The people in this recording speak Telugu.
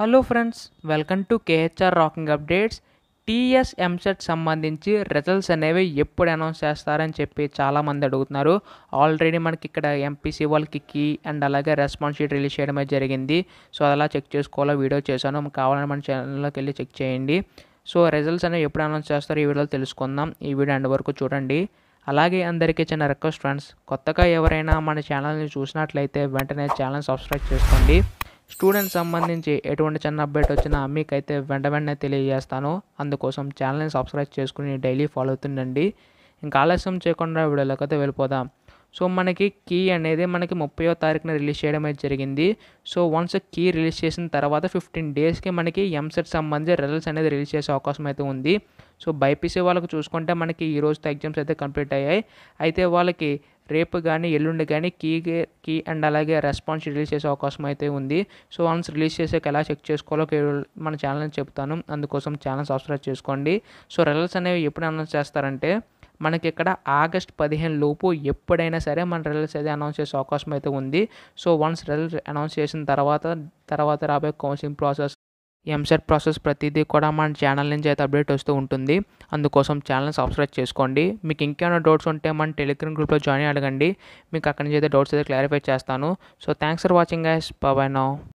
hello friends welcome to KHR rocking updates TS EAMCET సంబంధించి రిజల్ట్స్ అనేవి ఎప్పుడు అనౌన్స్ చేస్తారని చెప్పి చాలామంది అడుగుతున్నారు ఆల్రెడీ మనకి ఇక్కడ ఎంపీసీ వాళ్ళకి కీ అండ్ అలాగే రెస్పాన్స్ షీట్ రిలీజ్ చేయడం అయితే జరిగింది సో అలా చెక్ చేసుకోవాలో వీడియో చేశాను మీకు కావాలని మన ఛానల్లోకి వెళ్ళి చెక్ చేయండి సో రిజల్ట్స్ అనేవి ఎప్పుడు అనౌన్స్ చేస్తారో ఈ వీడియోలో తెలుసుకుందాం ఈ వీడియో ఎండ్ వరకు చూడండి అలాగే అందరికీ చిన్న రిక్వెస్ట్ ఫ్రెండ్స్ కొత్తగా ఎవరైనా మన ఛానల్ని చూసినట్లయితే వెంటనే ఛానల్ సబ్స్క్రైబ్ చేసుకోండి స్టూడెంట్స్ సంబంధించి ఎటువంటి చిన్న అప్డేట్ వచ్చినా మీకైతే వెంట వెంటనే తెలియజేస్తాను అందుకోసం ఛానల్ని సబ్స్క్రైబ్ చేసుకుని డైలీ ఫాలో అవుతుండండి ఇంకా ఆలస్యం చేయకుండా వీడియోలోకి అయితే వెళ్ళిపోదాం సో మనకి కీ అనేది మనకి ముప్పయో తారీఖున రిలీజ్ చేయడం అయితే జరిగింది సో వన్స్ కీ రిలీజ్ చేసిన తర్వాత ఫిఫ్టీన్ డేస్కి మనకి ఎంసెట్ సంబంధించి రిజల్ట్స్ అనేది రిలీజ్ చేసే అవకాశం అయితే ఉంది సో బైపీసీ వాళ్ళకి చూసుకుంటే మనకి ఈ రోజుతో ఎగ్జామ్స్ అయితే కంప్లీట్ అయ్యాయి అయితే వాళ్ళకి రేపు కానీ ఎల్లుండి కానీ కీ కీ అండ్ అలాగే రెస్పాన్స్ రిలీజ్ చేసే అవకాశం అయితే ఉంది సో వన్స్ రిలీజ్ చేసాక ఎలా చెక్ చేసుకోవాలో మన ఛానల్ని చెప్తాను అందుకోసం ఛానల్ సబ్స్క్రైబ్ చేసుకోండి సో రిజల్ట్స్ అనేవి ఎప్పుడు అనౌన్స్ చేస్తారంటే మనకి ఇక్కడ ఆగస్ట్ పదిహేను లోపు ఎప్పుడైనా సరే మన రిజల్ట్స్ అయితే అనౌన్స్ చేసే అవకాశం అయితే ఉంది సో వన్స్ రిజల్ట్ అనౌన్స్ చేసిన తర్వాత తర్వాత రాబోయే కౌన్సిలింగ్ ప్రాసెస్ ఎంసెట్ ప్రాసెస్ ప్రతిదీ కూడా మన ఛానల్ నుంచి అయితే అప్డేట్ వస్తూ ఉంటుంది అందుకోసం ఛానల్ సబ్స్క్రైబ్ చేసుకోండి మీకు ఇంకేమైనా డౌట్స్ ఉంటే మన టెలిగ్రామ్ గ్రూప్లో జాయిన్ అడగండి మీకు అక్కడి నుంచి అయితే డౌట్స్ అయితే క్లారిఫై చేస్తాను so thanks for watching guys bye now